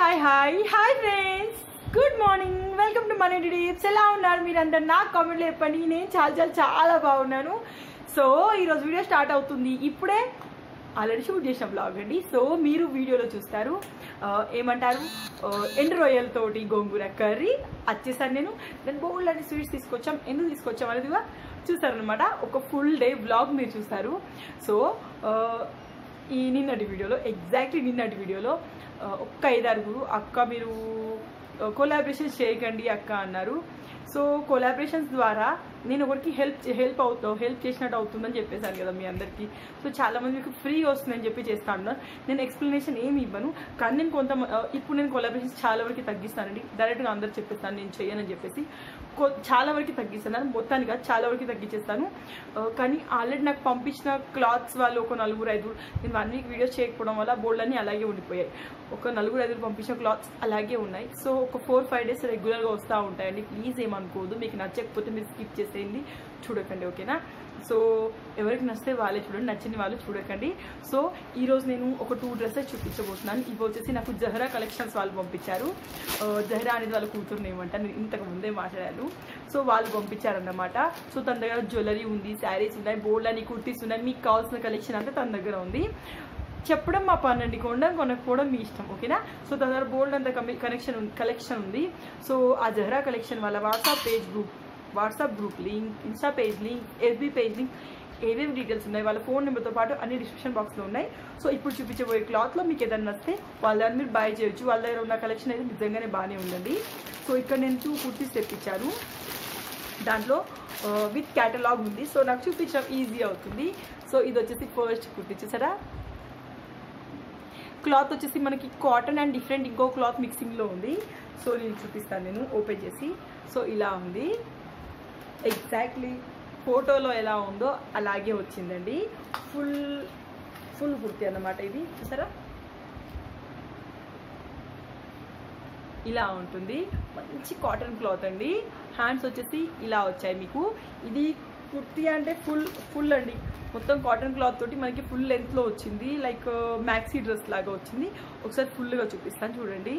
Hi hi hi friends good morning welcome to మన tips ఎలా ఉన్నారు మీరందరు నాకు కామెంట్లో చెప్పండి నేను చాలా చాలా చాలా బాగున్నాను సో ఈరోజు వీడియో స్టార్ట్ అవుతుంది ఇప్పుడే ఆల్రెడీ షూట్ చేసిన బ్లాగ్ అండి సో మీరు వీడియోలో చూస్తారు ఆ, ఏమంటారు ఆ, ఎండు రొయ్యలతోటి గోంగూర కర్రీ వచ్చేసాను నేను దాని బోల్డ్ అని స్వీట్స్ తీసుకొచ్చాం ఎందుకు తీసుకొచ్చాం అనేది కూడా చూస్తారనమాట ఒక ఫుల్ డే బ్లాగ్ మీరు చూస్తారు సో ఆ, ఈ నిన్నటి వీడియోలో ఎగ్జాక్ట్లీ నిన్నటి వీడియోలో ఆ, ఒక్క ఐదారుగురు అక్క మీరు కొలాబరేషన్స్ చేయకండి అక్క అన్నారు సో కొలాబరేషన్స్ ద్వారా నేను ఒకరికి హెల్ప్ హెల్ప్ అవుతా హెల్ప్ చేసినట్టు అవుతుందని చెప్పేశాను కదా మీ అందరికీ సో చాలా మంది మీకు ఫ్రీ వస్తుందని చెప్పి చేస్తా ఉన్నారు నేను ఎక్స్ప్లెనేషన్ ఏమి ఇవ్వను కానీ నేను కొంత ఇప్పుడు నేను కొలాబరేషన్స్ చాలా వరకు తగ్గిస్తానండి డైరెక్ట్గా అందరు చెప్పేస్తాను నేను చేయనని చెప్పేసి కొ- చాలా వరకు తగ్గిస్తాను మొత్తానికి కాదు, చాలా వరకు తగ్గించేస్తాను ఆ, కానీ ఆల్రెడీ నాకు పంపించిన క్లాత్స్ వాళ్ళు ఒక నలుగురు ఐదుగురు నేను వన్ వీక్ వీడియోస్ చేయకపోవడం వల్ల బోల్డ్ అన్ని అలాగే ఉండిపోయాయి ఒక నలుగురు ఐదుగురు పంపించిన క్లాత్స్ అలాగే ఉన్నాయి సో ఒక ఫోర్ ఫైవ్ డేస్ రెగ్యులర్గా వస్తూ ఉంటాయండి ప్లీజ్ ఏమనుకోదు మీకు నచ్చకపోతే మీరు స్కిప్ చేసేయండి చూడకండి ఓకేనా సో ఎవరికి నచ్చితే వాళ్ళే చూడండి నచ్చని వాళ్ళు చూడకండి సో ఈరోజు నేను ఒక టూ డ్రెస్సెస్ చూపించబోతున్నాను ఇవి వచ్చేసి నాకు జహరా కలెక్షన్స్ వాళ్ళు పంపించారు ఆ, జహరా అనేది వాళ్ళ కూతురుని ఏమంటారు నేను ఇంతకు ముందే మాట్లాడాను సో వాళ్ళు పంపించారన్నమాట సో తన దగ్గర జ్యువెలరీ ఉంది శారీస్ ఉన్నాయి బోల్డ్ అని కుర్తీస్ ఉన్నాయి మీకు కావాల్సిన కలెక్షన్ అంతా తన దగ్గర ఉంది చెప్పడం మా పని అండి కొనడం కొనకపోవడం మీ ఇష్టం ఓకేనా సో తన దగ్గర బోల్డ్ అంత కనెక్షన్ కలెక్షన్ ఉంది సో ఆ జహరా కలెక్షన్ వాళ్ళ WhatsApp page group WhatsApp group link insta page link FB page link ఏవేవి డీటెయిల్స్ ఉన్నాయి వాళ్ళ ఫోన్ నెంబర్తో పాటు అన్ని డిస్క్రిప్షన్ బాక్స్లో ఉన్నాయి సో ఇప్పుడు చూపించబోయే క్లాత్లో మీకు ఏదైనా నస్తే వాళ్ళ దగ్గర మీరు బై చేయొచ్చు వాళ్ళ దగ్గర ఉన్న కలెక్షన్ అయితే నిజంగానే బాగానే ఉందండి సో ఇక్కడ నేను టూ కుర్తీస్ తెప్పించాను దాంట్లో విత్ క్యాటలాగ్ ఉంది సో నాకు చూపించడం ఈజీ అవుతుంది సో ఇది వచ్చేసి ఫస్ట్ కుర్తీ చూసారా క్లాత్ వచ్చేసి మనకి కాటన్ అండ్ డిఫరెంట్ ఇంకో క్లాత్ మిక్సింగ్లో ఉంది సో నేను చూపిస్తాను నేను ఓపెన్ చేసి సో ఇలా ఉంది ఎగ్జాక్ట్లీ ఫోటోలో ఎలా ఉందో అలాగే వచ్చిందండి ఫుల్ ఫుల్ కుర్తీ అన్నమాట ఇది చూసారా ఇలా ఉంటుంది మంచి కాటన్ క్లాత్ అండి హ్యాండ్స్ వచ్చేసి ఇలా వచ్చాయి మీకు ఇది కుర్తీ అంటే ఫుల్ ఫుల్ అండి మొత్తం కాటన్ క్లాత్ తోటి మనకి ఫుల్ లెంత్లో వచ్చింది లైక్ మ్యాక్సీ డ్రెస్ లాగా వచ్చింది ఒకసారి ఫుల్గా చూపిస్తాను చూడండి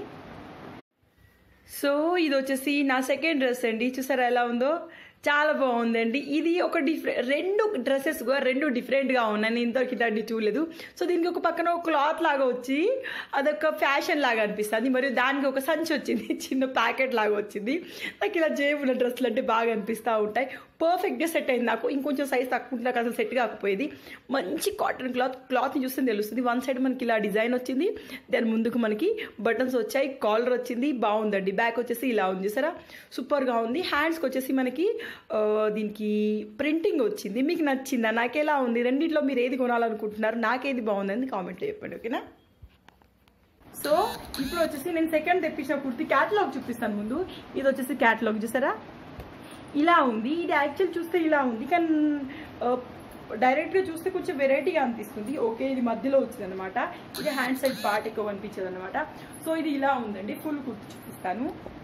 సో ఇది వచ్చేసి నా సెకండ్ డ్రెస్ అండి చూసారా ఎలా ఉందో చాలా బాగుందండి ఇది ఒక డిఫరెంట్ రెండు డ్రెస్సెస్ కూడా రెండు డిఫరెంట్గా ఉన్నాయి నేను ఇంతవరకు ఇట్లాంటి చూడలేదు సో దీనికి ఒక పక్కన ఒక క్లాత్ లాగా వచ్చి అదొక ఫ్యాషన్ లాగా అనిపిస్తుంది మరియు దానికి ఒక సంచి వచ్చింది చిన్న ప్యాకెట్ లాగా వచ్చింది నాకు ఇలా జేబుల డ్రెస్సులు అంటే బాగా అనిపిస్తూ ఉంటాయి పర్ఫెక్ట్గా సెట్ అయింది నాకు ఇంకొంచెం సైజ్ తక్కువ ఉంటే నాకు అసలు సెట్ కాకపోయేది మంచి కాటన్ క్లాత్ క్లాత్ని చూస్తే తెలుస్తుంది వన్ సైడ్ మనకి ఇలా డిజైన్ వచ్చింది దాని ముందుకు మనకి బటన్స్ వచ్చాయి కాలర్ వచ్చింది బాగుందండి బ్యాక్ వచ్చేసి ఇలా ఉంది సరే సూపర్గా ఉంది హ్యాండ్స్కి వచ్చేసి మనకి ఆ, దీనికి ప్రింటింగ్ వచ్చింది మీకు నచ్చిందా నాకెలా ఉంది రెండిట్లో మీరు ఏది కొనాలనుకుంటున్నారు నాకేది బాగుందని కామెంట్లో చెప్పండి ఓకేనా సో ఇప్పుడు వచ్చేసి నేను సెకండ్ తెప్పించిన కుర్తి క్యాటలాగ్ చూపిస్తాను ముందు ఇది వచ్చేసి క్యాటలాగ్ చూసారా ఇలా ఉంది ఇది యాక్చువల్ చూస్తే ఇలా ఉంది కానీ ఆ, డైరెక్ట్గా చూస్తే కొంచెం వెరైటీగా అనిపిస్తుంది ఓకే ఇది మధ్యలో వచ్చింది అనమాట ఇది హ్యాండ్ సైడ్ పార్ట్ ఎక్కువ కనిపించదు అనమాట సో ఇది ఇలా ఉందండి ఫుల్ కుర్తి చూపిస్తాను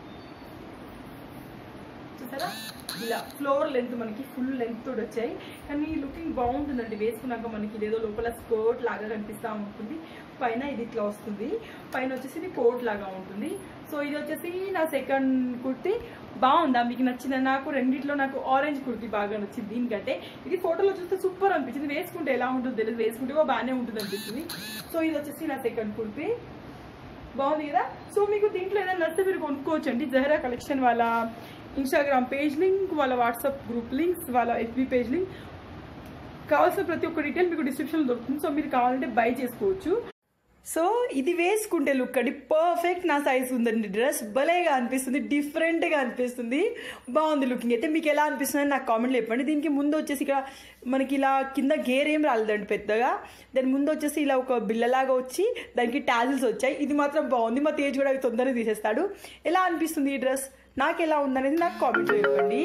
చూసారా ఇలా ఫ్లోర్ లెంత్ మనకి ఫుల్ లెంత్ తోటి వచ్చాయి కానీ లుకింగ్ బాగుంటుందండి వేసుకున్నాక మనకి ఇదేదో లోపల స్కర్ట్ లాగా కనిపిస్తూ ఉంటుంది పైన ఇది ఇట్లా వస్తుంది పైన వచ్చేసి ఇది కోట్ లాగా ఉంటుంది సో ఇది వచ్చేసి నా సెకండ్ కుర్తి బాగుందా మీకు నచ్చిందా నాకు రెండిట్లో నాకు ఆరెంజ్ కుర్తి బాగా నచ్చింది దీనికంటే ఇది ఫోటోలో చూస్తే సూపర్ అనిపించింది వేసుకుంటే ఎలా ఉంటుందో తెలియదు వేసుకుంటే కూడా బాగానే ఉంటుంది అనిపిస్తుంది సో ఇది వచ్చేసి నా సెకండ్ కుర్తి బాగుంది కదా సో మీకు దీంట్లో ఏదైనా నచ్చితే మీరు కొనుక్కోవచ్చు అండి జహరా కలెక్షన్ వాళ్ళ ఇన్స్టాగ్రామ్ పేజ్ లింక్ వాళ్ళ వాట్సాప్ గ్రూప్ లింక్స్ వాళ్ళ ఎఫ్బీ పేజ్ లింక్ కావాల్సిన ప్రతి ఒక్క డీటెయిల్ మీకు డిస్క్రిప్షన్లో దొరుకుతుంది సో మీరు కావాలంటే బై చేసుకోవచ్చు సో ఇది వేసుకుంటే లుక్ అండి పర్ఫెక్ట్ నా సైజ్ ఉందండి డ్రెస్ భలేగా అనిపిస్తుంది డిఫరెంట్గా అనిపిస్తుంది బాగుంది లుకింగ్ అయితే మీకు ఎలా అనిపిస్తుంది నాకు కామెంట్లో చెప్పండి దీనికి ముందు వచ్చేసి ఇక్కడ మనకి ఇలా కింద గేర్ ఏం రాలేదండి పెద్దగా దాని ముందు వచ్చేసి ఇలా ఒక బిల్లలాగా వచ్చి దానికి టాజిల్స్ వచ్చాయి ఇది మాత్రం బాగుంది మా తేజ్ కూడా అవి తొందరగా తీసేస్తాడు ఎలా అనిపిస్తుంది ఈ డ్రెస్ నాకు ఎలా ఉందనేది నాకు కామెంట్లో చెప్పండి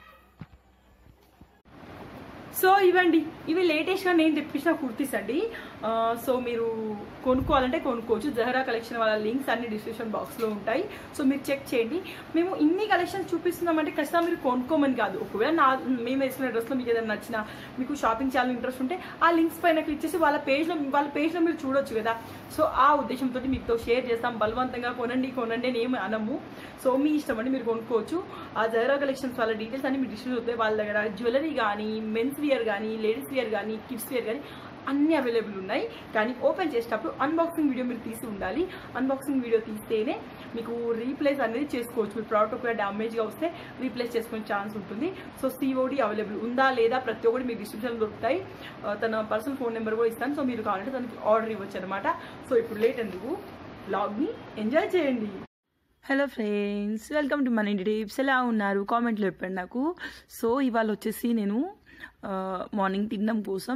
సో ఇవండి ఇవి లేటెస్ట్గా నేను తెప్పించిన కుర్తీస్ అండి ఆ, సో మీరు కొనుక్కోవాలంటే కొనుక్కోవచ్చు జహరా కలెక్షన్ వాళ్ళ లింక్స్ అన్ని డిస్క్రిప్షన్ బాక్స్లో ఉంటాయి సో మీరు చెక్ చేయండి మేము ఇన్ని కలెక్షన్స్ చూపిస్తున్నామంటే ఖచ్చితంగా మీరు కొనుక్కోమని కాదు ఒకవేళ నా మేము వేసుకునే డ్రెస్లో మీకు ఏదైనా నచ్చినా మీకు షాపింగ్ చేయాలని ఇంట్రెస్ట్ ఉంటే ఆ లింక్స్ పైన క్లిక్ చేసి వాళ్ళ పేజ్లో వాళ్ళ పేజ్లో మీరు చూడొచ్చు కదా సో ఆ ఉద్దేశంతో మీతో షేర్ చేస్తాం బలవంతంగా కొనండి కొనండి అని ఏమి అనము సో మీ ఇష్టం అండి మీరు కొనుక్కోవచ్చు ఆ జహరా కలెక్షన్స్ వాళ్ళ డీటెయిల్స్ అన్ని మీరు డిస్ట్రిబ్యూట్ అవుతాయి వాళ్ళ దగ్గర జ్యువెలరీ కానీ మెన్స్ వియర్ కానీ లేడీస్ వియర్ కానీ కిడ్స్ వియర్ కానీ అన్ని అవైలబుల్ ఉన్నాయి కానీ ఓపెన్ చేసేటప్పుడు అన్బాక్సింగ్ వీడియో మీరు తీసి ఉండాలి అన్బాక్సింగ్ వీడియో తీస్తేనే మీకు రీప్లేస్ అనేది చేసుకోవచ్చు మీ ప్రోడక్ట్ ఒకవేళ డ్యామేజ్గా వస్తే రీప్లేస్ చేసుకునే ఛాన్స్ ఉంటుంది సో సిఓడి అవైలబుల్ ఉందా లేదా ప్రతి ఒక్కటి మీకు డిస్క్రిప్షన్ దొరుకుతాయి ఆ, తన పర్సనల్ ఫోన్ నెంబర్ కూడా ఇస్తాను సో మీరు కావాలంటే తనకి ఆర్డర్ ఇవ్వచ్చు అనమాట సో ఇప్పుడు లేట్ ఎందుకు బ్లాగ్ని ఎంజాయ్ చేయండి హలో ఫ్రెండ్స్ వెల్కమ్ టు మన ఇంటి టిప్స్ ఎలా ఉన్నారు కామెంట్లో చెప్పండి నాకు సో ఇవాళ వచ్చేసి నేను ఆ, మార్నింగ్ తినడం కోసం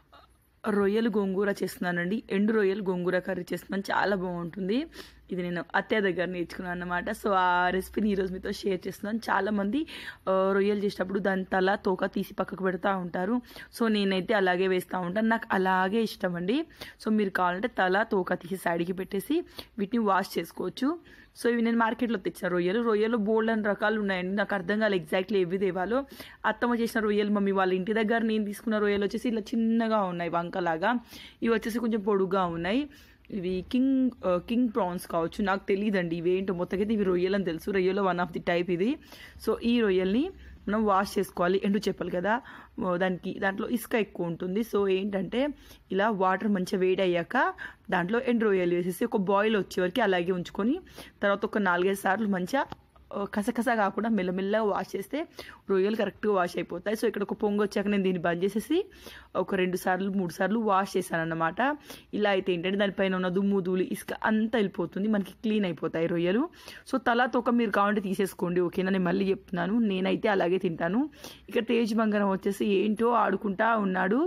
రొయ్యలు గోంగూర చేస్తున్నానండి ఎండు రొయ్యలు గోంగూర కర్రీ చేస్తున్నాను చాలా బాగుంటుంది ఇది నేను అత్తయ్య దగ్గర నేర్చుకున్నాను అనమాట సో ఆ రెసిపీని ఈరోజు మీతో షేర్ చేస్తున్నాను చాలామంది ఆ, రొయ్యలు చేసేటప్పుడు దాని తల తోక తీసి పక్కకు పెడతా ఉంటారు సో నేనైతే అలాగే వేస్తూ ఉంటాను నాకు అలాగే ఇష్టం అండి సో మీరు కావాలంటే తల తోక తీసి సైడ్కి పెట్టేసి వీటిని వాష్ చేసుకోవచ్చు సో ఇవి నేను మార్కెట్లో తెచ్చిన రొయ్యలు రొయ్యలు బోల్డ్ అని రకాలు ఉన్నాయండి నాకు అర్థం కాలేదు ఎగ్జాక్ట్లీ ఎవి తేవాలో అత్తమ్మ చేసిన రొయ్యలు మమ్మీ వాళ్ళ ఇంటి దగ్గర నేను తీసుకున్న రొయ్యలు వచ్చేసి ఇలా చిన్నగా ఉన్నాయి వంకలాగా ఇవి వచ్చేసి కొంచెం పొడుగ్గా ఉన్నాయి ఇవి కింగ్ ఆ, కింగ్ ప్రాన్స్ కావచ్చు నాకు తెలియదండి ఇవి ఏంటో మొత్తకైతే ఇవి రొయ్యలు అని తెలుసు రొయ్యలో వన్ ఆఫ్ ది టైప్ ఇది సో ఈ రొయ్యల్ని మనం వాష్ చేసుకోవాలి ఎండు చెప్పాలి కదా ఓ, దానికి దాంట్లో ఇసుక ఎక్కువ ఉంటుంది సో ఏంటంటే ఇలా వాటర్ మంచిగా వేడి అయ్యాక దాంట్లో ఎండు రొయ్యలు వేసేసి ఒక బాయిల్ వచ్చే వరకు అలాగే ఉంచుకొని తర్వాత ఒక నాలుగైదు సార్లు మంచిగా ఆ, కసకస కాకుండా మెల్లమెల్లగా వాష్ చేస్తే రొయ్యలు కరెక్ట్గా వాష్ అయిపోతాయి సో ఇక్కడ ఒక పొంగు వచ్చాక నేను దీన్ని బంద్ చేసేసి ఒక రెండు సార్లు మూడు సార్లు వాష్ చేశాను అన్నమాట ఇలా అయితే ఏంటంటే దానిపైన ఉన్న దుమ్ము ధూళి ఇసుక అంతా వెళ్ళిపోతుంది మనకి క్లీన్ అయిపోతాయి రొయ్యలు సో తలా తోక మీరు కావాలంటే తీసేసుకోండి ఓకేనా నేను మళ్ళీ చెప్తున్నాను నేనైతే అలాగే తింటాను ఇక తేజ్ బంగారం వచ్చేసి ఏంటో ఆడుకుంటా ఉన్నాడు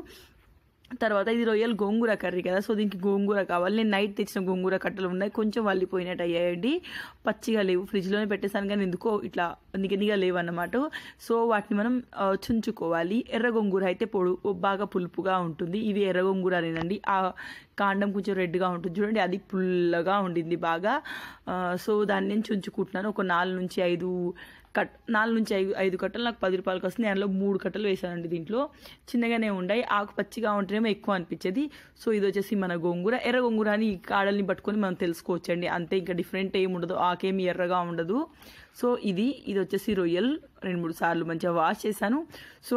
తర్వాత ఇది రొయ్యలు గోంగూర కర్రీ కదా సో దీనికి గోంగూర కావాలి నేను నైట్ తెచ్చిన గోంగూర కట్టలు ఉన్నాయి కొంచెం వల్లిపోయినట్టు అయ్యాయండి పచ్చిగా లేవు ఫ్రిడ్జ్లోనే పెట్టేశాను కానీ ఎందుకో ఇట్లా నిగనిగా లేవు అన్నమాట సో వాటిని మనం ఆ, చుంచుకోవాలి ఎర్ర గోంగూర అయితే పొడు బాగా పులుపుగా ఉంటుంది ఇవి ఎర్ర గోంగూర అనేనండి ఆ కాండం కొంచెం రెడ్గా ఉంటుంది చూడండి అది పుల్లగా ఉండింది బాగా ఆ, సో దాన్ని నేను చుంచుకుంటున్నాను ఒక నాలుగు నుంచి ఐదు కట్ నాలుగు నుంచి ఐదు ఐదు కట్టలు నాకు పది రూపాయలకి వస్తుంది అందులో మూడు కట్టలు వేసానండి దీంట్లో చిన్నగానే ఉండాయి ఆకు పచ్చిగా ఉంటేనేమో ఎక్కువ అనిపించేది సో ఇది వచ్చేసి మన గోంగూర ఎర్ర గోంగూర అని ఈ కాడల్ని పట్టుకొని మనం తెలుసుకోవచ్చండి అంతే ఇంకా డిఫరెంట్ ఏమి ఉండదు ఆకేమి ఎర్రగా ఉండదు సో ఇది ఇది వచ్చేసి రొయ్యల్ రెండు మూడు సార్లు మంచిగా వాష్ చేశాను సో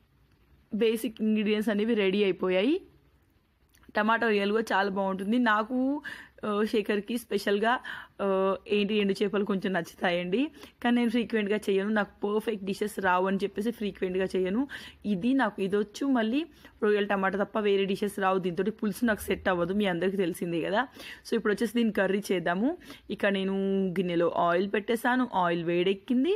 బేసిక్ ఇంగ్రీడియంట్స్ అనేవి రెడీ అయిపోయాయి టమాటో రొయ్యలు కూడా చాలా బాగుంటుంది నాకు ఆ, శేఖర్కి స్పెషల్గా ఆ, ఏంటి ఎండు చేపలు కొంచెం నచ్చుతాయండి కానీ నేను ఫ్రీక్వెంట్గా చేయను నాకు పర్ఫెక్ట్ డిషెస్ రావు అని చెప్పేసి ఫ్రీక్వెంట్గా చేయను ఇది నాకు ఇది వచ్చు మళ్ళీ రొయ్యల టమాటా తప్ప వేరే డిషెస్ రావు దీంతో పులుసు నాకు సెట్ అవ్వదు మీ అందరికీ తెలిసిందే కదా సో ఇప్పుడు వచ్చేసి దీన్ని కర్రీ చేద్దాము ఇక నేను గిన్నెలో ఆయిల్ పెట్టేశాను ఆయిల్ వేడెక్కింది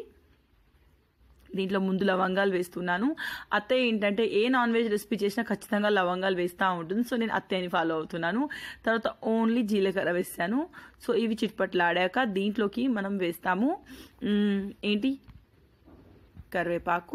దీంట్లో ముందు లవంగాలు వేస్తున్నాను అత్తయ్య ఏంటంటే ఏ నాన్ వెజ్ రెసిపీ చేసినా ఖచ్చితంగా లవంగాలు వేస్తూ ఉంటుంది సో నేను అత్తయ్యని ఫాలో అవుతున్నాను తర్వాత ఓన్లీ జీలకర్ర వేస్తాను సో ఇవి చిట్పట్లాడాక దీంట్లోకి మనం వేస్తాము మ్, ఏంటి కరివేపాకు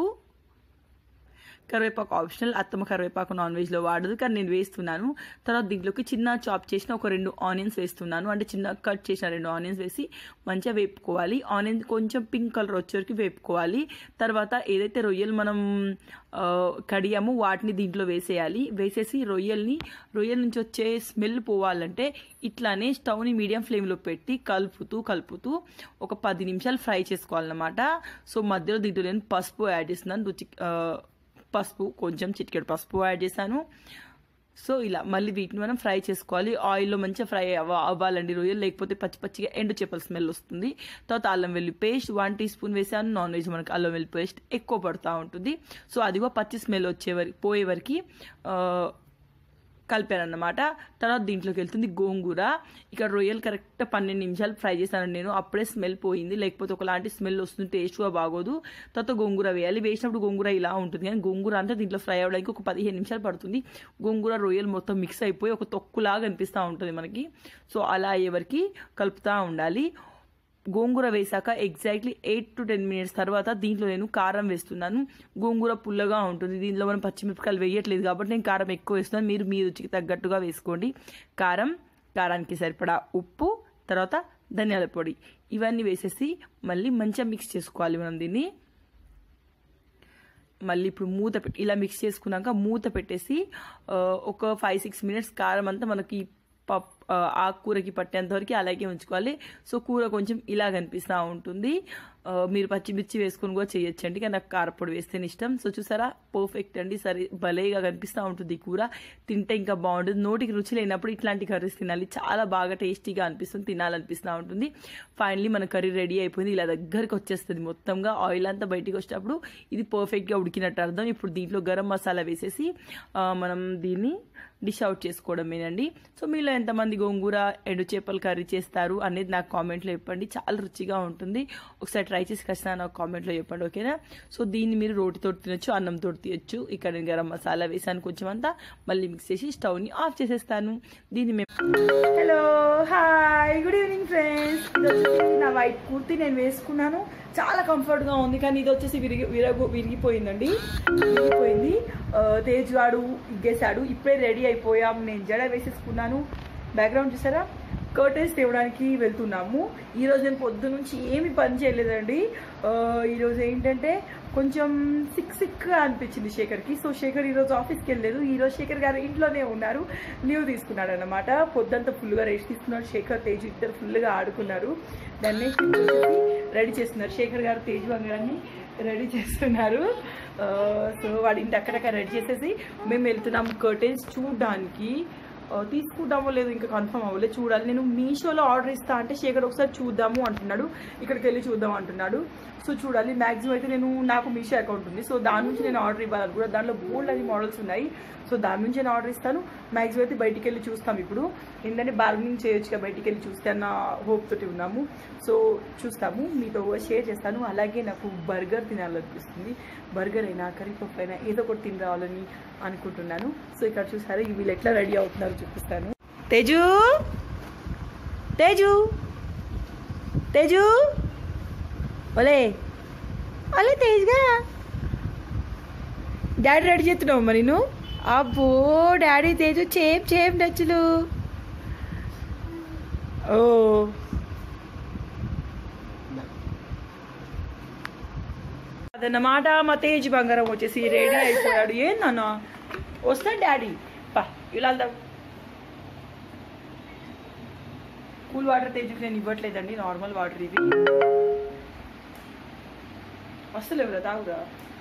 కరివేపాకు ఆప్షనల్ అత్తమ్మ కరివేపాకు నాన్ వెజ్లో వాడదు కానీ నేను వేస్తున్నాను తర్వాత దీంట్లోకి చిన్న చాప్ చేసిన ఒక రెండు ఆనియన్స్ వేస్తున్నాను అంటే చిన్న కట్ చేసిన రెండు ఆనియన్స్ వేసి మంచిగా వేపుకోవాలి ఆనియన్స్ కొంచెం పింక్ కలర్ వచ్చేవరకు వేపుకోవాలి తర్వాత ఏదైతే రొయ్యలు మనం ఆ, కడియామో వాటిని దీంట్లో వేసేయాలి వేసేసి రొయ్యల్ని రొయ్యల నుంచి వచ్చే స్మెల్ పోవాలంటే ఇట్లానే స్టవ్ని మీడియం ఫ్లేమ్లో పెట్టి కలుపుతూ కలుపుతూ ఒక పది నిమిషాలు ఫ్రై చేసుకోవాలన్నమాట సో మధ్యలో దీంట్లో నేను పసుపు యాడ్ చేస్తున్నాను రుచి ఆ, పసుపు కొంచెం చిటికెడు పసుపు యాడ్ చేశాను సో ఇలా మళ్ళీ వీటిని మనం ఫ్రై చేసుకోవాలి ఆయిల్లో మంచిగా ఫ్రై అవ్వ అవ్వాలండి రొయ్యలు లేకపోతే పచ్చి పచ్చిగా ఎండు చేపల స్మెల్ వస్తుంది తర్వాత అల్లం వెల్లి పేస్ట్ వన్ టీ స్పూన్ వేసాను నాన్ వెజ్ మనకి అల్లం వెల్లి పేస్ట్ ఎక్కువ పడుతూ ఉంటుంది సో అదిగో పచ్చి స్మెల్ వచ్చే వరకు పోయే వరకు కలిపాను అన్నమాట తర్వాత దీంట్లోకి వెళ్తుంది గోంగూర ఇక్కడ రొయ్యలు కరెక్ట్ పన్నెండు నిమిషాలు ఫ్రై చేశాను నేను అప్పుడే స్మెల్ పోయింది లేకపోతే ఒకలాంటి స్మెల్ వస్తుంది టేస్ట్గా బాగోదు తర్వాత గోంగూర వేయాలి వేసినప్పుడు గోంగూర ఇలా ఉంటుంది కానీ గోంగూర అంతా దీంట్లో ఫ్రై అవ్వడానికి ఒక పదిహేను నిమిషాలు పడుతుంది గోంగూర రొయ్యలు మొత్తం మిక్స్ అయిపోయి ఒక తొక్కులాగా అనిపిస్తూ ఉంటుంది మనకి సో అలా అయ్యే వరకు కలుపుతూ ఉండాలి గోంగూర వేసాక exactly eight to ten minutes తర్వాత దీంట్లో నేను కారం వేస్తున్నాను గోంగూర పుల్లగా ఉంటుంది దీంట్లో మనం పచ్చిమిరపకాయలు వేయట్లేదు కాబట్టి నేను కారం ఎక్కువ వేస్తున్నాను మీరు మీ రుచికి తగ్గట్టుగా వేసుకోండి కారం కారానికి సరిపడా ఉప్పు తర్వాత ధనియాల పొడి ఇవన్నీ వేసేసి మళ్ళీ మంచిగా మిక్స్ చేసుకోవాలి మనం దీన్ని మళ్ళీ ఇప్పుడు మూత పెట్టి ఇలా మిక్స్ చేసుకున్నాక మూత పెట్టేసి ఆ, ఒక ఫైవ్ సిక్స్ మినిట్స్ కారం అంతా మనకి పప్ ఆ, ఆకుకూరకి పట్టేంత వరకు అలాగే ఉంచుకోవాలి సో కూర కొంచెం ఇలా కనిపిస్తూ ఉంటుంది ఆ, మీరు పచ్చిమిర్చి వేసుకొని కూడా చేయొచ్చండి కానీ నాకు కారపొడి వేస్తేనే ఇష్టం సో చూసారా పర్ఫెక్ట్ అండి సరే భలేగా కనిపిస్తూ ఉంటుంది ఈ కూర తింటే ఇంకా బాగుంటుంది నోటికి రుచి లేనప్పుడు ఇట్లాంటి కర్రీస్ తినాలి చాలా బాగా టేస్టీగా అనిపిస్తుంది తినాలనిపిస్తూ ఉంటుంది ఫైనలీ మన కర్రీ రెడీ అయిపోయింది ఇలా దగ్గరికి వచ్చేస్తుంది మొత్తంగా ఆయిల్ అంతా బయటికి వచ్చేటప్పుడు ఇది పర్ఫెక్ట్గా ఉడికినట్టు అర్థం ఇప్పుడు దీంట్లో గరం మసాలా వేసేసి ఆ, మనం దీన్ని డిష్ అవుట్ చేసుకోవడమేనండి సో మీలో ఎంతమంది గోంగూర ఎండు చేపల కర్రీ చేస్తారు అనేది నాకు కామెంట్లో చెప్పండి చాలా రుచిగా ఉంటుంది ఒకసారి ట్రై చేసి ఖచ్చితంగా నాకు కామెంట్లో చెప్పండి ఓకేనా సో దీన్ని మీరు రోటితో తినొచ్చు అన్నంతో తినొచ్చు ఇక్కడ నేను గరం మసాలా వేసాను కొంచెం అంతా మళ్ళీ మిక్స్ చేసి స్టవ్ని ఆఫ్ చేసేస్తాను దీన్ని మేము hello hi good evening friends ఇది వచ్చేసి నా వైట్ కుర్తీ నేను వేసుకున్నాను చాలా కంఫర్ట్గా ఉంది కానీ ఇది వచ్చేసి విరిగి విరగు విరిగిపోయిందండి విరిగిపోయింది ఆ, తేజ్ వాడు ఇగ్గేశాడు ఇప్పుడే రెడీ అయిపోయాం నేను జడ వేసేసుకున్నాను బ్యాక్గ్రౌండ్ చూసారా కర్టెన్స్ తేవడానికి వెళ్తున్నాము ఈరోజు నేను పొద్దు నుంచి ఏమి పని చేయలేదండి ఆ, ఈరోజు ఏంటంటే కొంచెం సిక్ సిక్గా అనిపించింది శేఖర్కి సో శేఖర్ ఈరోజు ఆఫీస్కి వెళ్ళలేదు ఈరోజు శేఖర్ గారు ఇంట్లోనే ఉన్నారు లీవ్ తీసుకున్నాడు అనమాట పొద్దంతా ఫుల్గా రెస్ట్ తీసుకున్నాడు శేఖర్ తేజ్ ఇద్దరు ఫుల్గా ఆడుకున్నారు దాన్ని రెడీ చేస్తున్నారు శేఖర్ గారు తేజ్ వంగడాన్ని రెడీ చేస్తున్నారు ఆ, సో వాడి ఇంటి అక్కడక్కడ రెడీ చేసేసి మేము వెళ్తున్నాం కర్టెన్స్ చూడడానికి ఆ, తీసుకుంటామో లేదో ఇంకా కన్ఫర్మ్ అవ్వలేదు చూడాలి నేను మీషోలో ఆర్డర్ ఇస్తా అంటే శేఖర్ ఒకసారి చూద్దాము అంటున్నాడు ఇక్కడికి వెళ్ళి చూద్దాం అంటున్నాడు సో చూడాలి మ్యాక్సిమం అయితే నేను నాకు మీషో అకౌంట్ ఉంది సో దాని నుంచి నేను ఆర్డర్ ఇవ్వాలనుకున్నా దాంట్లో బోల్డ్ అది మోడల్స్ ఉన్నాయి సో దాని నుంచి నేను ఆర్డర్ ఇస్తాను మ్యాక్సిమం అయితే బయటికి వెళ్ళి చూస్తాం ఇప్పుడు ఏంటంటే బార్గెనింగ్ చేయొచ్చుగా బయటికి వెళ్ళి చూస్తే అన్న హోప్ తోటి ఉన్నాము సో చూస్తాము మీతో షేర్ చేస్తాను అలాగే నాకు బర్గర్ తినాలనిపిస్తుంది బర్గర్ అయినా కర్రీ పప్పు అయినా ఏదో ఒకటి తిని రావాలని అనుకుంటున్నాను సో ఇక్కడ చూసారా వీళ్ళు ఎట్లా రెడీ అవుతున్నారో చూపిస్తాను తేజు తేజు తేజు ఒలే ఒలే తేజ్గా డాడీ రెడీ చేస్తున్నావు మరి నువ్వు అబ్బో డాడీ తేజు చేప్ చేప్ నచ్చులు ఓ అదన్నమాట మా తేజ్ బంగారం వచ్చేసి రెడీ అయిపోయాడు ఏందన్న వస్తాడు డాడీ పా ఇలా వెళ్దాం కూల్ వాటర్ తేజుకి నేను ఇవ్వట్లేదండి నార్మల్ వాటర్ ఇవి వస్తలేవురా తాగురా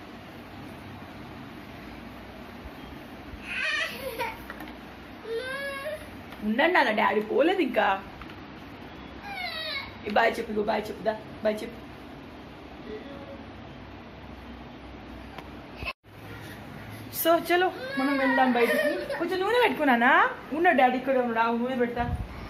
ఉండండి అన్న డాడీ పోలేదు ఇంకా ఈ బాయ్ చెప్పు ఇగో బాయ్ చెప్పుదా బాయ్ చెప్పు సో చలో మనం వెళ్దాం బయటికి కొంచెం నూనె పెట్టుకున్నానా ఉన్న డాడీ ఇక్కడ ఉన్నాడు ఆ నూనె పెడతా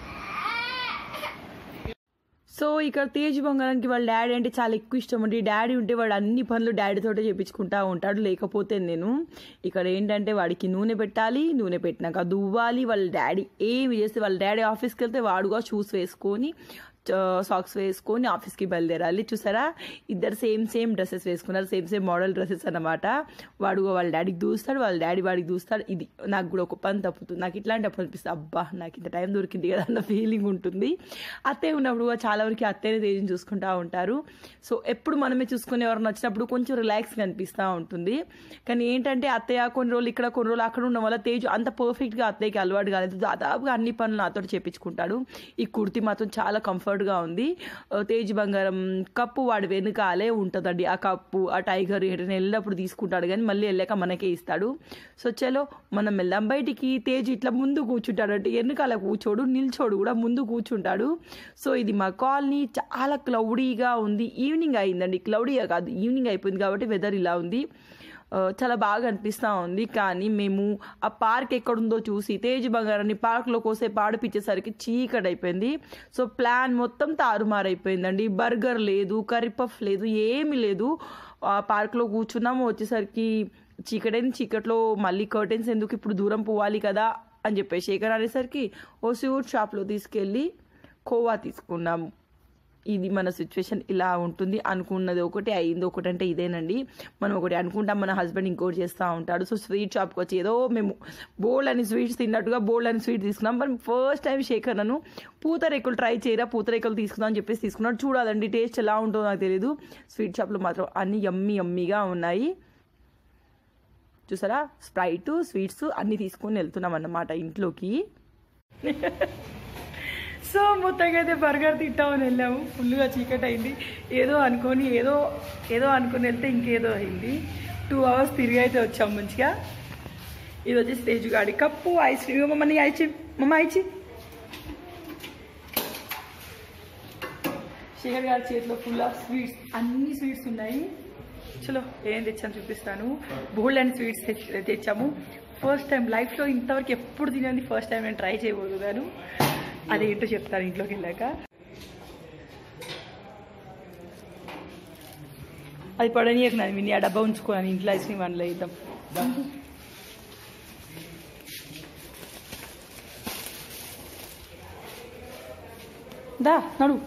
సో ఇక్కడ తేజ్ బంగారానికి వాళ్ళ డాడీ అంటే చాలా ఎక్కువ ఇష్టం అండి డాడీ ఉంటే వాడు అన్ని పనులు డాడీతోటే చేపించుకుంటా ఉంటాడు లేకపోతే నేను ఇక్కడ ఏంటంటే వాడికి నూనె పెట్టాలి నూనె పెట్టినాక దువ్వాలి వాళ్ళ డాడీ ఏమి చేస్తే వాళ్ళ డాడీ ఆఫీస్కి వెళ్తే వాడుగా షూస్ వేసుకొని సాక్స్ వేసుకొని ఆఫీస్కి బయలుదేరాలి చూసారా ఇద్దరు సేమ్ సేమ్ డ్రెస్సెస్ వేసుకున్నారు సేమ్ సేమ్ మోడల్ డ్రెస్సెస్ అన్నమాట వాడు వాళ్ళ డాడీకి దూస్తాడు వాళ్ళ డాడీ వాడికి దూస్తాడు ఇది నాకు కూడా ఒక పని తప్పుతుంది నాకు ఇట్లాంటి అప్పుడు అనిపిస్తుంది అబ్బా నాకు ఇంత టైం దొరికింది కదా అన్న ఫీలింగ్ ఉంటుంది అత్తయ్య ఉన్నప్పుడు కూడా చాలా వరకు అత్తయ్యని తేజం చూసుకుంటూ ఉంటారు సో ఎప్పుడు మనమే చూసుకుని ఎవరైనా వచ్చినప్పుడు కొంచెం రిలాక్స్గా అనిపిస్తూ ఉంటుంది కానీ ఏంటంటే అత్తయ్య కొన్ని రోజులు ఇక్కడ కొన్ని రోజులు అక్కడ ఉండడం వల్ల తేజు అంత పర్ఫెక్ట్గా అత్తయ్యకి అలవాటు కాలేదు దాదాపుగా అన్ని పనులు నాతో చేపించుకుంటాడు ఈ కుర్తి మాత్రం చాలా కంఫర్ట్గా ఉంది ఆ, తేజ్ బంగారం కప్పు వాడు వెనుకాలే ఉంటుందండి ఆ కప్పు ఆ టైగర్ ఎటైనా వెళ్ళినప్పుడు తీసుకుంటాడు కానీ మళ్ళీ వెళ్ళాక మనకే ఇస్తాడు సో చలో మనం వెళ్దాం బయటికి తేజ్ ఇట్లా ముందు కూర్చుంటాడు అంటే వెనుకాల కూర్చోడు నిల్చోడు కూడా ముందు కూర్చుంటాడు సో ఇది మా కాలనీ చాలా క్లౌడీగా ఉంది ఈవినింగ్ అయిందండి క్లౌడీగా కాదు ఈవినింగ్ అయిపోయింది కాబట్టి వెదర్ ఇలా ఉంది ఆ, చాలా బాగా అనిపిస్తూ ఉంది కానీ మేము ఆ పార్క్ ఎక్కడుందో చూసి తేజ్ బంగారాన్ని పార్క్లో కోసే పాడిపించేసరికి చీకటి అయిపోయింది సో ప్లాన్ మొత్తం తారుమారైపోయిందండి బర్గర్ లేదు కర్రీ పఫ్ లేదు ఏమీ లేదు ఆ పార్క్లో కూర్చున్నాము వచ్చేసరికి చీకటైన చీకట్లో మళ్ళీ కర్టెన్స్ ఎందుకు ఇప్పుడు దూరం పోవాలి కదా అని చెప్పేసి శేఖర్ అనేసరికి ఓ స్వీట్ షాప్లో తీసుకెళ్ళి కోవా తీసుకున్నాము ఇది మన సిచ్యువేషన్ ఇలా ఉంటుంది అనుకున్నది ఒకటి అయింది ఒకటి అంటే ఇదేనండి మనం ఒకటి అనుకుంటాం మన హస్బెండ్ ఇంకోటి చేస్తూ ఉంటాడు సో స్వీట్ షాప్కి వచ్చి ఏదో మేము బోల్డ్ అని స్వీట్స్ తిన్నట్టుగా బోల్డ్ అని స్వీట్ తీసుకున్నాం మరి ఫస్ట్ టైం శేఖర్ నన్ను పూతరేకులు ట్రై చేయరా పూతరేకులు తీసుకుందాం అని చెప్పేసి తీసుకున్నాడు చూడాలండి టేస్ట్ ఎలా ఉంటుందో నాకు తెలియదు స్వీట్ షాప్లో మాత్రం అన్ని యమ్మీ యమ్మీగా ఉన్నాయి చూసారా స్ప్రైట్ స్వీట్స్ అన్నీ తీసుకొని వెళ్తున్నాం అన్నమాట ఇంట్లోకి సో మొత్తంగా అయితే బర్గర్ తింటామని వెళ్ళాము ఫుల్గా చీకటి అయింది ఏదో అనుకొని ఏదో ఏదో అనుకుని వెళ్తే ఇంకేదో అయింది టూ అవర్స్ తిరిగి అయితే వచ్చాం మంచిగా ఇది వచ్చి స్టేజ్ గాడి కప్పు ఐస్ క్రీమ్ మమ్మల్ని ఐచి మమ్మ ఐచి శేఖర్ గారి చేతిలో ఫుల్ ఆఫ్ స్వీట్స్ అన్ని స్వీట్స్ ఉన్నాయి చలో ఏం తెచ్చాను చూపిస్తాను బోల్డ్ అండ్ స్వీట్స్ తెచ్- తెచ్చాము ఫస్ట్ టైం లైఫ్లో ఇంతవరకు ఎప్పుడు తినేది ఫస్ట్ టైం నేను ట్రై చేయబోతున్నాను అదేంటో చెప్తాను ఇంట్లోకి వెళ్ళాక అది పడనీయకు నాది విని ఆ డబ్బా ఉంచుకోను ఇంట్లో ఐస్ క్రీమ్ అందులో ఇద్దాం దా నడు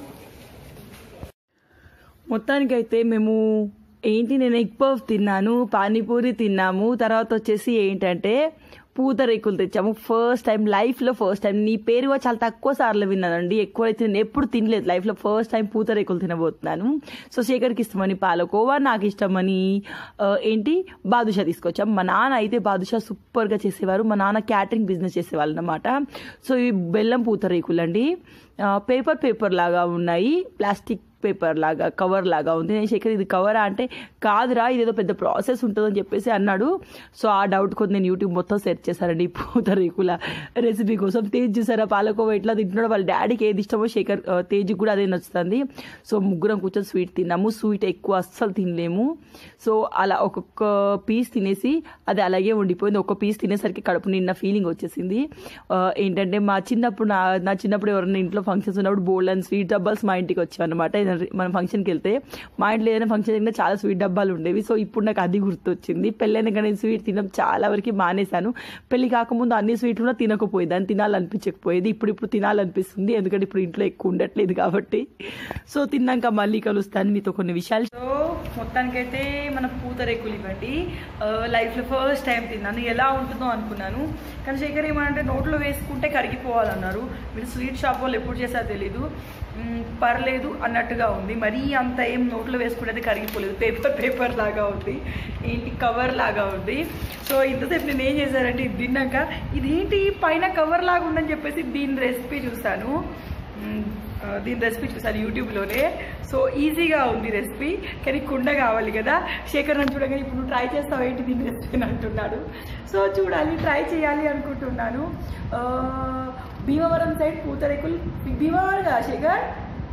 మొత్తానికైతే మేము ఏంటి నేను ఎగ్ పఫ్ తిన్నాను పానీపూరి తిన్నాము తర్వాత వచ్చేసి ఏంటంటే పూతరేకులు తెచ్చాము ఫస్ట్ టైం లైఫ్లో ఫస్ట్ టైం నీ పేరు కూడా చాలా తక్కువ సార్లు విన్నానండి ఎక్కువ అయితే నేను ఎప్పుడు తినలేదు లైఫ్లో ఫస్ట్ టైం పూతరేకులు తినబోతున్నాను సో శేఖర్కి ఇష్టమని పాలకోవా నాకు ఇష్టమని ఆ, ఏంటి బాదుషా తీసుకొచ్చాం మా నాన్న అయితే బాదుషా సూపర్గా చేసేవారు మా నాన్న క్యాటరింగ్ బిజినెస్ చేసేవాళ్ళు అనమాట సో ఈ బెల్లం పూతరేకులు అండి పేపర్ పేపర్ లాగా ఉన్నాయి ప్లాస్టిక్ పేపర్ లాగా కవర్ లాగా ఉంది నేను శేఖర్ ఇది కవరా అంటే కాదురా ఇదేదో పెద్ద ప్రాసెస్ ఉంటుందని చెప్పేసి అన్నాడు సో ఆ డౌట్ కొద్ది నేను యూట్యూబ్ మొత్తం సెర్చ్ చేశానండి ఈ పూతరేకుల రెసిపీ కోసం తేజ్ చూసారా పాలకోవ ఎట్లా తింటున్నాడు వాళ్ళ డాడీకి ఏది ఇష్టమో శేఖర్ ఆ, తేజ్కి కూడా అదే నచ్చుతుంది సో ముగ్గురం కూర్చొని స్వీట్ తిన్నాము స్వీట్ ఎక్కువ అస్సలు తినలేము సో అలా ఒక్కొక్క పీస్ తినేసి అది అలాగే ఉండిపోయింది ఒక్క పీస్ తినేసరికి కడుపు నిన్న ఫీలింగ్ వచ్చేసింది ఆ, ఏంటంటే మా చిన్నప్పుడు నా నా చిన్నప్పుడు ఎవరైనా ఇంట్లో ఫంక్షన్స్ ఉన్నప్పుడు బోల్డ్ అండ్ స్వీట్ డబ్బాస్ మా ఇంటికి వచ్చావన్నమాట ఏదైనా మనం ఫంక్షన్కి వెళ్తే మా ఇంట్లో ఏదైనా ఫంక్షన్ జరిగినా చాలా స్వీట్ డబ్బాలు ఉండేవి సో ఇప్పుడు నాకు అది గుర్తొచ్చింది పెళ్ళైన కానీ స్వీట్ తినడం చాలా వరకు మానేశాను పెళ్లి కాకముందు అన్ని స్వీట్లు కూడా తినకపోయేది అని తినాలనిపించకపోయేది ఇప్పుడు ఇప్పుడు తినాలనిపిస్తుంది ఎందుకంటే ఇప్పుడు ఇంట్లో ఎక్కువ ఉండట్లేదు కాబట్టి సో తిన్నాక మళ్ళీ కలుస్తాను మీతో కొన్ని విషయాలు సో మొత్తానికైతే మన పూతరేకులు ఇవ్వండి లైఫ్లో ఫస్ట్ టైం తిన్నాను ఎలా ఉంటుందో అనుకున్నాను కానీ శేఖర్ ఏమంటే నోట్లో వేసుకుంటే కరిగిపోవాలన్నారు మీరు స్వీట్ షాప్ వాళ్ళు ఎప్పుడు చేశారో తెలీదు మ్, పర్లేదు అన్నట్టుగా ఉంది మరీ అంత ఏం నోట్లో వేసుకుంటే కరిగిపోలేదు పేపర్ పేపర్ లాగా ఉంది ఏంటి కవర్ లాగా ఉంది సో ఇంతసేపు నేను ఏం చేశానంటే ఇది తిన్నాక ఇదేంటి పైన కవర్ లాగా ఉందని చెప్పేసి దీని రెసిపీ చూశాను మ్, ఆ, దీని రెసిపీ చూసాను యూట్యూబ్లోనే సో ఈజీగా ఉంది రెసిపీ కానీ కుండ కావాలి కదా శేఖర్ నన్ను చూడగానే ఇప్పుడు నువ్వు ట్రై చేస్తావు ఏంటి దీని రెసిపీ అని అంటున్నాడు సో చూడాలి ట్రై చేయాలి అనుకుంటున్నాను ఆ, భీమవరం సైడ్ పూతరేకులు భీమవరం కదా శేఖర్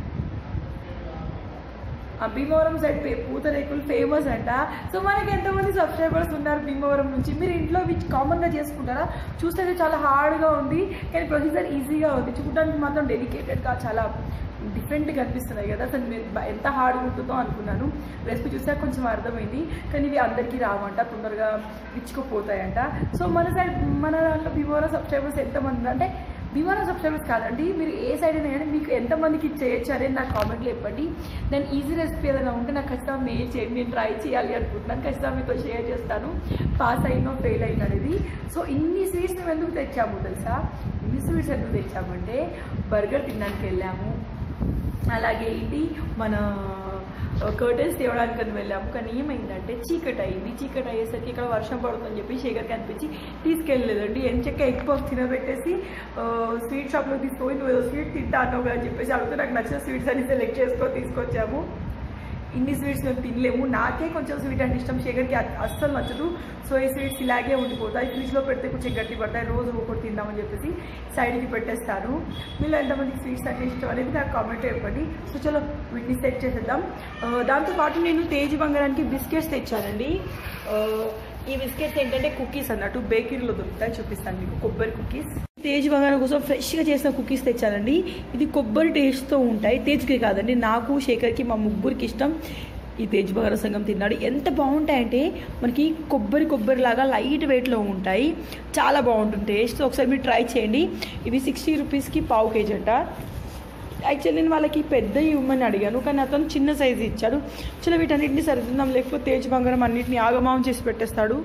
ఆ భీమవరం సైడ్ పే- పూతరేకులు ఫేమస్ అంట సో మనకి ఎంతమంది సబ్స్క్రైబర్స్ ఉన్నారు భీమవరం నుంచి మీరు ఇంట్లో విచ్ కామన్గా చేసుకుంటారా చూస్తే చాలా హార్డ్గా ఉంది కానీ ప్రొసీజర్ ఈజీగా ఉంది చూడడానికి మాత్రం డెలికేటెడ్గా చాలా డిఫరెంట్గా అనిపిస్తున్నాయి కదా అసలు మీరు బ- ఎంత హార్డ్గా ఉంటుందో అనుకున్నాను రెసిపీ చూసాక కొంచెం అర్థమైంది కానీ ఇవి అందరికీ రావంట తొందరగా విచ్చుకుపోతాయంట సో మన సైడ్ మన దాంట్లో భీమవరం సబ్స్క్రైబర్స్ ఎంతమంది ఉన్నారు అంటే భీమవరం సబ్స్క్రైబర్స్ కాదండి మీరు ఏ సైడ్ అయినా కానీ మీకు ఎంతమందికి చేయొచ్చు అనేది నాకు కామెంట్లో చెప్పండి నేను ఈజీ రెసిపీ ఏదైనా ఉంటే నాకు ఖచ్చితంగా మెయిల్ చేయండి నేను ట్రై చేయాలి అనుకుంటున్నాను ఖచ్చితంగా మీతో షేర్ చేస్తాను పాస్ అయినో ఫెయిల్ అయిన అనేది సో ఇన్ని స్వీట్స్ మేము ఎందుకు తెచ్చాము తెలుసా ఇన్ని స్వీట్స్ ఎందుకు తెచ్చామంటే బర్గర్ తినడానికి వెళ్ళాము అలాగే ఏంటి మన కర్టెన్స్ తేవడానికి అని వెళ్ళాము కానీ ఏమైందంటే చీకటి అయింది చీకటి అయ్యేసరికి ఇక్కడ వర్షం పడుతుందని చెప్పి శేఖర్కి అనిపించి తీసుకెళ్ళలేదండి ఎంచక్క ఎగ్ పఫ్ తినబెట్టేసి స్వీట్ షాప్లో తీసుకొని నువ్వు ఏదో స్వీట్ తింటా అన్నావు కదా అని చెప్పేసి అడిగితే నాకు నచ్చిన స్వీట్స్ అన్ని సెలెక్ట్ చేసుకొని తీసుకొచ్చాము ఇన్ని స్వీట్స్ మేము తినలేము నాకే కొంచెం స్వీట్ అంటే ఇష్టం శేఖర్కి అ- అస్సలు నచ్చదు సో ఈ స్వీట్స్ ఇలాగే ఉండిపోతాయి ఫ్రిడ్జ్లో పెడితే కొంచెం గట్టి పడతాయి రోజు ఒకటి తిందామని చెప్పేసి సైడ్కి పెట్టేస్తాను మీలో ఎంతమందికి స్వీట్స్ అంటే ఇష్టం అనేది నాకు కామెంట్ చెప్పండి సో చలో వీటిని సెట్ చేసేద్దాం ఆ, దాంతోపాటు నేను తేజ్ బంగారానికి బిస్కెట్స్ తెచ్చానండి ఆ, ఈ బిస్కెట్స్ ఏంటంటే కుకీస్ అన్నట్టు బేకరీలో దొరుకుతాయి చూపిస్తాను మీకు కొబ్బరి కుకీస్ తేజ్ బంగారం కోసం ఫ్రెష్గా చేసిన కుకీస్ తెచ్చానండి ఇది కొబ్బరి టేస్ట్తో ఉంటాయి తేజ్కి కాదండి నాకు శేఖర్కి మా ముగ్గురికి ఇష్టం ఈ తేజ్ బంగారం సంఘం తిన్నాడు ఎంత బాగుంటాయంటే మనకి కొబ్బరి కొబ్బరి లాగా లైట్ వెయిట్లో ఉంటాయి చాలా బాగుంటుంది టేస్ట్ ఒకసారి మీరు ట్రై చేయండి ఇవి సిక్స్టీ రూపీస్కి పావు కేజీ అంట యాక్చువల్లీ నేను వాళ్ళకి పెద్ద ఇవ్వమని అడిగాను కానీ అతను చిన్న సైజు ఇచ్చాడు చలో వీటన్నిటిని సరిదిద్దాం లేకపోతే తేజ్ బంగారం అన్నిటిని ఆగమాగం చేసి పెట్టేస్తాడు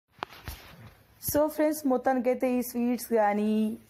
సో ఫ్రెండ్స్ మొత్తానికైతే ఈ స్వీట్స్ కానీ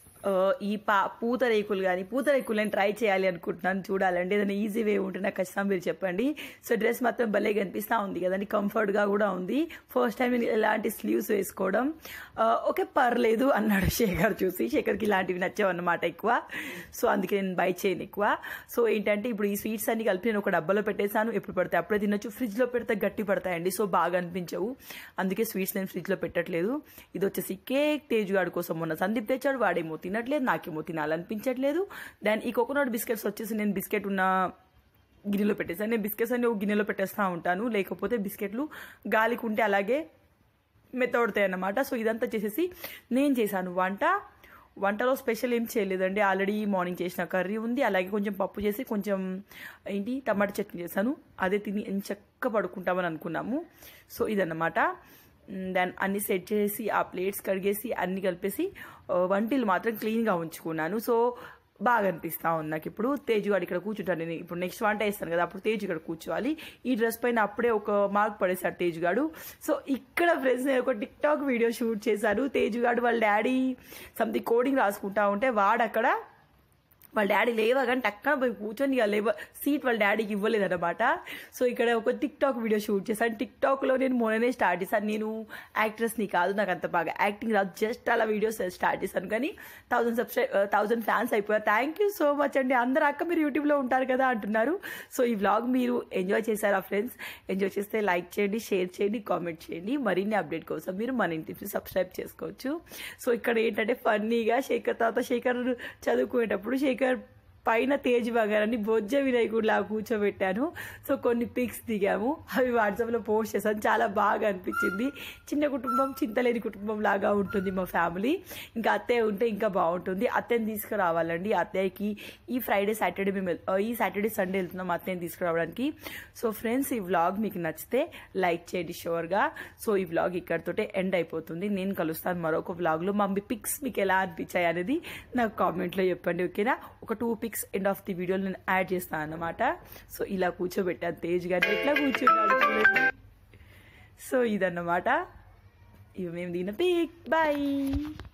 ఈ పా పూతరేకులు కానీ పూతరేకులు నేను ట్రై చేయాలి అనుకుంటున్నాను చూడాలండి ఏదైనా ఈజీ వే ఉంటే నాకు ఖచ్చితంగా మీరు చెప్పండి సో డ్రెస్ మాత్రం భలే కనిపిస్తూ ఉంది కదండి కంఫర్ట్గా కూడా ఉంది ఫస్ట్ టైం నేను ఎలాంటి స్లీవ్స్ వేసుకోవడం ఆ, ఓకే పర్లేదు అన్నాడు శేఖర్ చూసి శేఖర్కి ఇలాంటివి నచ్చావన్నమాట ఎక్కువ సో అందుకే నేను బై చేయను ఎక్కువ సో ఏంటంటే ఇప్పుడు ఈ స్వీట్స్ అన్ని కలిపి నేను ఒక డబ్బాలో పెట్టేశాను ఎప్పుడు పడితే అప్పుడే తినొచ్చు ఫ్రిడ్జ్లో పెడితే గట్టి పడతాయండి సో బాగా అనిపించవు అందుకే స్వీట్స్ నేను ఫ్రిడ్జ్లో పెట్టట్లేదు ఇది వచ్చేసి కేక్ తేజుగాడు కోసం మొన్న సందీప్ తెచ్చాడు వాడేమో తినట్లేదు నాకేమో తినాలనిపించట్లేదు దెన్ ఈ కోకోనట్ బిస్కెట్స్ వచ్చేసి నేను బిస్కెట్ ఉన్న గిన్నెలో పెట్టేసాను నేను బిస్కెట్స్ అన్ని ఒక గిన్నెలో పెట్టేస్తూ ఉంటాను లేకపోతే బిస్కెట్లు గాలికి ఉంటే అలాగే మెత్తబడతాయి అన్నమాట సో ఇదంతా చేసేసి నేను చేశాను వంట వంటలో స్పెషల్ ఏం చేయలేదండి ఆల్రెడీ మార్నింగ్ చేసిన కర్రీ ఉంది అలాగే కొంచెం పప్పు చేసి కొంచెం ఏంటి టమాటా చట్నీ చేశాను అదే తిని చక్క పడుకుంటామని అనుకున్నాము సో ఇదన్నమాట దెన్ అన్ని సెట్ చేసి ఆ ప్లేట్స్ కడిగేసి అన్ని కలిపేసి ఆ, వంటిల్లు మాత్రం క్లీన్గా ఉంచుకున్నాను సో బాగా అనిపిస్తా ఉంది నాకు ఇప్పుడు తేజు గారు ఇక్కడ కూర్చుంటాను నేను ఇప్పుడు నెక్స్ట్ వంట వేస్తాను కదా అప్పుడు తేజు ఇక్కడ కూర్చోవాలి ఈ డ్రెస్ పైన అప్పుడే ఒక మార్క్ పడేశాడు తేజు గాడు సో ఇక్కడ ఫ్రెండ్స్ నేను ఒక టిక్ టాక్ వీడియో షూట్ చేశాను తేజు గాడు వాళ్ళ డాడీ సంథింగ్ కోడింగ్ రాసుకుంటా ఉంటే వాడు అక్కడ వాళ్ళ డాడీ లేవగానే టక్కన పోయి కూర్చొని ఇక లేవ సీట్ వాళ్ళ డాడీకి ఇవ్వలేదన్నమాట సో ఇక్కడ ఒక టిక్ టాక్ వీడియో షూట్ చేశాను టిక్ టాక్లో నేను మొన్ననే స్టార్ట్ చేశాను నేను యాక్ట్రెస్ని కాదు నాకు అంత బాగా యాక్టింగ్ రాదు జస్ట్ అలా వీడియోస్ స్టార్ట్ చేశాను కానీ థౌసండ్ సబ్స్క్రై థౌసండ్ ఫ్యాన్స్ అయిపోయారు థ్యాంక్ యూ సో మచ్ అండి అందరు అక్క మీరు యూట్యూబ్లో ఉంటారు కదా అంటున్నారు సో ఈ వ్లాగ్ మీరు ఎంజాయ్ చేశారా ఫ్రెండ్స్ ఎంజాయ్ చేస్తే లైక్ చేయండి షేర్ చేయండి కామెంట్ చేయండి మరిన్ని అప్డేట్ కోసం మీరు మన ఇంటికి సబ్స్క్రైబ్ చేసుకోవచ్చు సో ఇక్కడ ఏంటంటే ఫన్నీగా శేఖర్ తర్వాత శేఖర్ చదువుకునేటప్పుడు శేఖర్ పైన తేజ్ బంగారాన్ని బొజ్జ వినాయకుడిలా కూర్చోబెట్టాను సో కొన్ని పిక్స్ దిగాము అవి వాట్సాప్లో పోస్ట్ చేశాను చాలా బాగా అనిపించింది చిన్న కుటుంబం చింతలేని కుటుంబం లాగా ఉంటుంది మా ఫ్యామిలీ ఇంకా అత్తయ్య ఉంటే ఇంకా బాగుంటుంది అత్తయ్యని తీసుకురావాలండి అత్తయ్యకి ఈ ఫ్రైడే సాటర్డే మేము వెళ్- ఈ సాటర్డే సండే వెళ్తున్నాం అత్తయ్యని తీసుకురావడానికి సో ఫ్రెండ్స్ ఈ వ్లాగ్ మీకు నచ్చితే లైక్ చేయండి షూర్గా సో ఈ వ్లాగ్ ఇక్కడితోటే ఎండ్ అయిపోతుంది నేను కలుస్తాను మరొక వ్లాగ్లో మా పిక్స్ మీకు ఎలా అనిపించాయి అనేది నాకు కామెంట్లో చెప్పండి ఓకేనా ఒక two pics end of the వీడియోలో నేను యాడ్ చేస్తాను అన్నమాట సో ఇలా కూర్చోబెట్టాను తేజ్ గారిని ఎట్లా కూర్చున్నాడు చూడండి. సో ఇదన్నమాట ఇవి మేము దిగిన పిక్ బాయ్